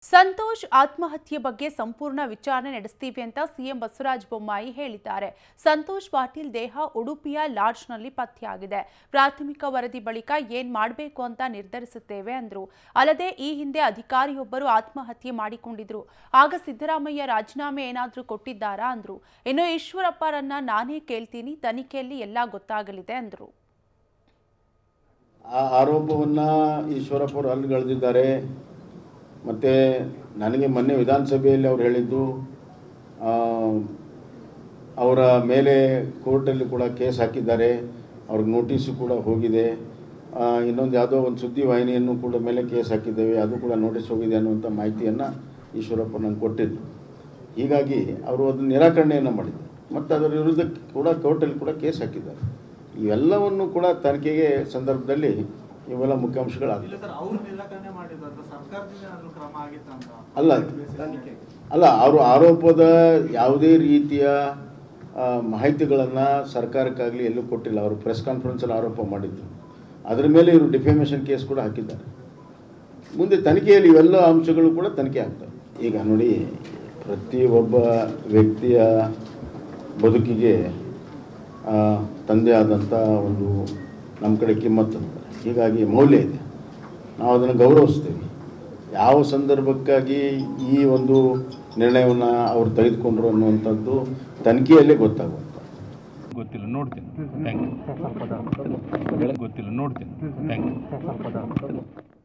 ಸಂತೋಷ್ ಆತ್ಮಹತ್ಯೆ ಬಗ್ಗೆ ಸಂಪೂರ್ಣ ವಿಚಾರಣೆ ನಡೆಸ್ತೀವಿ ಅಂತ ಸಿಎಂ ಬಸವರಾಜ ಬೊಮ್ಮಾಯಿ ಹೇಳಿದ್ದಾರೆ ಸಂತೋಷ್ ಪಾಟೀಲ್ ದೇಹ ಉಡುಪಿಯ ಲಾಡ್ಜ್ನಲ್ಲಿ ಪತ್ತೆಯಾಗಿದೆ ಪ್ರಾಥಮಿಕ ವರದಿ ಬಳಿಕ ಏನ್ ಮಾಡಬೇಕು ಅಂತ ನಿರ್ಧರಿಸುತ್ತೇವೆ ಅಂದ್ರು ಅಲ್ಲದೆ ಈ ಹಿಂದೆ ಅಧಿಕಾರಿಯೊಬ್ಬರು ಆತ್ಮಹತ್ಯೆ ಮಾಡಿಕೊಂಡಿದ್ರು ಆಗ ಸಿದ್ದರಾಮಯ್ಯ ರಾಜೀನಾಮೆ ಏನಾದ್ರೂ ಕೊಟ್ಟಿದ್ದಾರಾ ಅಂದ್ರು ಇನ್ನು ಈಶ್ವರಪ್ಪರನ್ನ ನಾನೇ ಕೇಳ್ತೀನಿ ತನಿಖೆಯಲ್ಲಿ ಎಲ್ಲ ಗೊತ್ತಾಗಲಿದೆ ಅಂದ್ರು ಆ ಆರೋಪವನ್ನು ಈಶ್ವರಪ್ಪರು ಅಲ್ಲಿಗೆಳೆದಿದ್ದಾರೆ ಮತ್ತು ನನಗೆ ಮೊನ್ನೆ ವಿಧಾನಸಭೆಯಲ್ಲಿ ಅವ್ರು ಹೇಳಿದ್ದು ಆ, ಅವರ ಮೇಲೆ ಕೋರ್ಟಲ್ಲಿ ಕೂಡ ಕೇಸ್ ಹಾಕಿದ್ದಾರೆ ಅವ್ರಿಗೆ ನೋಟಿಸು ಕೂಡ ಹೋಗಿದೆ ಆ, ಇನ್ನೊಂದು ಯಾವುದೋ ಒಂದು ಸುದ್ದಿ ವಾಹಿನಿಯನ್ನು ಕೂಡ ಮೇಲೆ ಕೇಸ್ ಹಾಕಿದ್ದೇವೆ ಅದು ಕೂಡ ನೋಟಿಸ್ ಹೋಗಿದೆ ಅನ್ನುವಂಥ ಮಾಹಿತಿಯನ್ನು ಈಶ್ವರಪ್ಪ ನಂಗೆ ಕೊಟ್ಟಿದ್ದು ಹೀಗಾಗಿ ಅವರು ಅದನ್ನು ನಿರಾಕರಣೆಯನ್ನು ಮಾಡಿದ್ದಾರೆ ಮತ್ತು ಅದರ ವಿರುದ್ಧ ಕೂಡ ಕೋರ್ಟಲ್ಲಿ ಕೂಡ ಕೇಸ್ ಹಾಕಿದ್ದಾರೆ ಇವೆಲ್ಲವನ್ನು ಕೂಡ ತನಿಖೆಗೆ ಸಂದರ್ಭದಲ್ಲಿ ಇವೆಲ್ಲ ಮುಖ್ಯಾಂಶಗಳಾಗಿವೆ ಇಲ್ಲ ಸರ್ ಅವ್ರು ನಿರಾಕರಣೆ ಮಾಡಿದ್ರು ಅಥವಾ ಸರ್ಕಾರದಿಂದ ಏನಾದ್ರು ಕ್ರಮ ಆಗಿತ್ತ ಅಂತ ಅಲ್ಲ ಅಲ್ಲ ಅವರು ಆರೋಪದ ಯಾವುದೇ ರೀತಿಯ ಮಾಹಿತಿಗಳನ್ನು ಸರ್ಕಾರಕ್ಕಾಗಲಿ ಎಲ್ಲೂ ಕೊಟ್ಟಿಲ್ಲ ಅವರು ಪ್ರೆಸ್ ಕಾನ್ಫರೆನ್ಸಲ್ಲಿ ಆರೋಪ ಮಾಡಿದ್ದು ಅದರ ಮೇಲೆ ಇವರು ಡಿಫೇಮೇಷನ್ ಕೇಸ್ ಕೂಡ ಹಾಕಿದ್ದಾರೆ ಮುಂದೆ ತನಿಖೆಯಲ್ಲಿ ಇವೆಲ್ಲ ಅಂಶಗಳು ಕೂಡ ತನಿಖೆ ಆಗ್ತವೆ ಈಗ ನೋಡಿ ಪ್ರತಿಯೊಬ್ಬ ವ್ಯಕ್ತಿಯ ಬದುಕಿಗೆ ಆ, ತಂದೆ ಆದಂಥ ಒಂದು ನಮ್ಮ ಕಡೆ ಕಿಮ್ಮತ್ತು ಅಂತಾರೆ ಹೀಗಾಗಿ ಮೌಲ್ಯ ಇದೆ ನಾವು ಅದನ್ನು ಗೌರವಿಸ್ತೀವಿ ಯಾವ ಸಂದರ್ಭಕ್ಕಾಗಿ ಈ ಒಂದು ನಿರ್ಣಯವನ್ನು ಅವರು ತೆಗೆದುಕೊಂಡ್ರು ಅನ್ನುವಂಥದ್ದು ತನಿಖೆಯಲ್ಲೇ ಗೊತ್ತಾಗುತ್ತೆ ಗೊತ್ತಿಲ್ಲ ನೋಡ್ತೀನಿ ಥ್ಯಾಂಕ್ ಯು ಗೊತ್ತಿಲ್ಲ ನೋಡ್ತೀನಿ ಥ್ಯಾಂಕ್ ಯು